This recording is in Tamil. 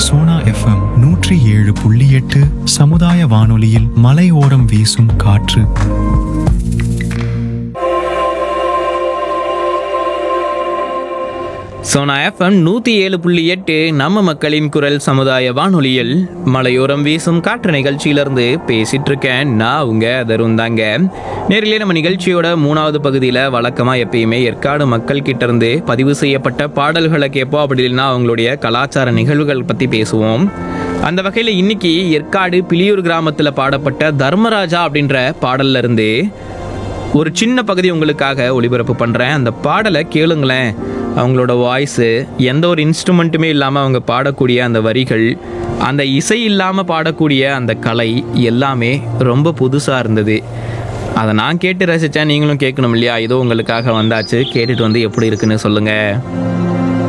சோனா எஃப்எம் நூற்றி ஏழு புள்ளி எட்டு சமுதாய வானொலியில் மலையோரம் வீசும் காற்று சோனா எஃப்எம் நூற்றி ஏழு புள்ளி எட்டு நம்ம மக்களின் குரல் சமுதாய வானொலியில் மலையோரம் வீசும் காற்று நிகழ்ச்சியிலிருந்து பேசிட்டு இருக்கேன் நான் உங்க தருண் தாங்க நேரிலே நம்ம நிகழ்ச்சியோட மூணாவது பகுதியில் வழக்கமாக எப்பயுமே ஏற்காடு மக்கள் கிட்ட இருந்து பதிவு செய்யப்பட்ட பாடல்களை கேட்போம் அப்படி இல்லைன்னா அவங்களுடைய கலாச்சார நிகழ்வுகள் பற்றி பேசுவோம் அந்த வகையில் இன்னைக்கு ஏற்காடு பிலியூர் கிராமத்தில் பாடப்பட்ட தர்மராஜா அப்படின்ற பாடல்ல இருந்து ஒரு சின்ன பகுதி உங்களுக்காக ஒளிபரப்பு பண்ணுறேன் அந்த பாடலை கேளுங்களேன் அவங்களோட வாய்ஸு எந்த ஒரு இன்ஸ்ட்ருமெண்ட்டுமே இல்லாமல் அவங்க பாடக்கூடிய அந்த வரிகள் அந்த இசை இல்லாமல் பாடக்கூடிய அந்த கலை எல்லாமே ரொம்ப புதுசாக இருந்தது அதை நான் கேட்டு ரசித்தேன் நீங்களும் கேட்கணும் இல்லையா இதோ உங்களுக்காக வந்தாச்சு கேட்டுட்டு வந்து எப்படி இருக்குன்னு சொல்லுங்கள்